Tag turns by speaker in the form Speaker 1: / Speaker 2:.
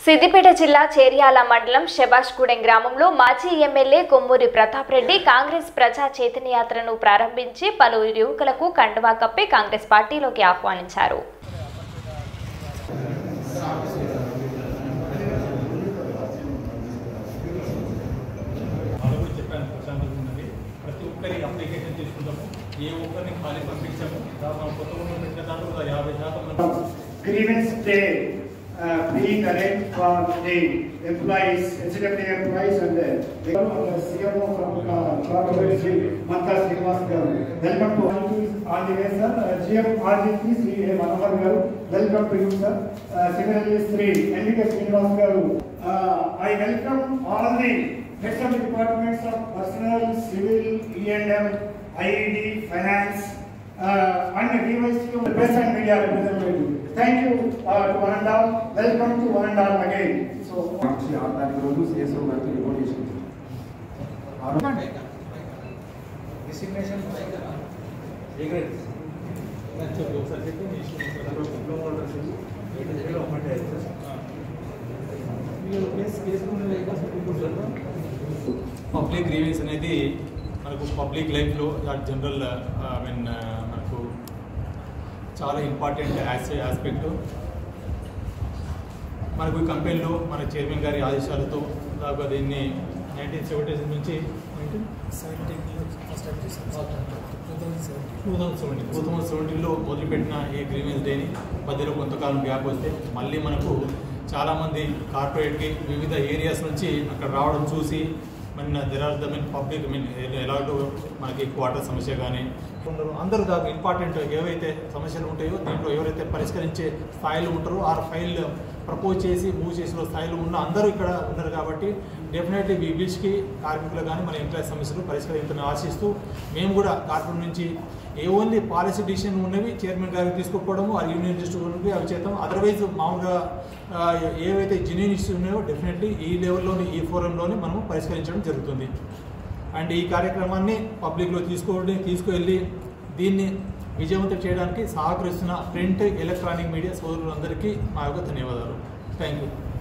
Speaker 1: సిద్దిపేట జిల్లా చేర్యాల మండలం శబాష్గూడెం గ్రామంలో మాజీ ఎమ్మెల్యే కొమ్మూరి ప్రతాప్ రెడ్డి కాంగ్రెస్ ప్రజా చైతన్య యాత్రను ప్రారంభించి పలు యువకులకు కండువా కప్పి కాంగ్రెస్ పార్టీలోకి ఆహ్వానించారు
Speaker 2: వాళ్ళు కూడా చెప్పాను ప్రశాంతంగా ఉన్నది ప్రతి ఒక్కరి అప్లికేషన్ తీసుకుంటాము ఏ ఒక్కరిని ఖాళీ పంపించాము దాదాపు కొత్త ఉన్న పెట్టిన దాంట్లో ఒక యాభై శాతం మంది
Speaker 3: grievance day uh, being arranged for the employees, SW employees and the the CMO from uh, corporate Sri Mata Srinivas garu. Welcome to all you on the way sir. Uh, GM RGP Sri A. Manohar garu. Welcome to you sir. Uh, similarly Sri NDK Srinivas garu. Uh, I welcome all the heads of the departments of personnel, civil, E&M, IED, finance, uh, and device to the press and media representative. Thank you uh, to one and all. Welcome to one and all again. So,
Speaker 4: మార్చి ఆరు తారీఖు రోజు CSO గారికి report చేసింది ఆ రోజు
Speaker 2: designation చెప్పు ఒకసారి చెప్పు నీ ఇష్టం పబ్లిక్ గ్రీవెన్స్ అనేది మనకు పబ్లిక్ లైఫ్లో జనరల్ ఐ మీన్ మనకు చాలా ఇంపార్టెంట్ ఆస్పెక్ట్ మనకు ఈ కంపెనీలో మన చైర్మన్ గారి ఆదేశాలతో దాకా దీన్ని నైన్టీన్ సెవెంటీ నుంచి two thousand seventy two thousand సెవెంటీన్లో మొదలుపెట్టిన ఈ గ్రీవెన్స్ డేని మధ్యలో కొంతకాలం గ్యాప్ వస్తే మళ్ళీ మనకు చాలామంది కార్పొరేట్కి వివిధ ఏరియాస్ నుంచి అక్కడ రావడం చూసి మన there are the mean public mean ఎలాగో మనకి క్వార్టర్ సమస్య కానీ కొందరు అందరూ దాకా ఇంపార్టెంట్ ఏవైతే సమస్యలు ఉంటాయో దీంట్లో ఎవరైతే పరిష్కరించే స్థాయిలో ఉంటారో ఆ ఫైల్ ప్రపోజ్ చేసి మూవ్ చేసిన స్థాయిలో ఉన్న అందరూ ఇక్కడ ఉన్నారు కాబట్టి డెఫినెట్లీ ఈ బిల్స్కి కార్మికులు కానీ మన ఎంప్లాయీ సమస్యలు పరిష్కరించాలని ఆశిస్తూ మేము కూడా కార్పొరేట్ నుంచి ఏ ఓన్లీ పాలసీ డిసిషన్ ఉన్నవి చైర్మన్ గారికి తీసుకుపోవడము ఆ యూనియన్ డిస్ట్రిబ్యూటర్కి అవి చేద్దాం అదర్వైజ్ మామూలుగా ఆ, ఏవైతే జెన్యున్ ఇష్యూస్ ఉన్నాయో డెఫినెట్లీ ఈ లెవెల్లోని ఈ ఫోరంలోనే మనము పరిష్కరించడం జరుగుతుంది అండ్ ఈ కార్యక్రమాన్ని పబ్లిక్లో తీసుకోవడం తీసుకువెళ్ళి దీన్ని విజయవంతం చేయడానికి సహకరిస్తున్న ప్రింట్ ఎలక్ట్రానిక్ మీడియా సోదరులందరికీ మా యొక్క ధన్యవాదాలు థ్యాంక్ యూ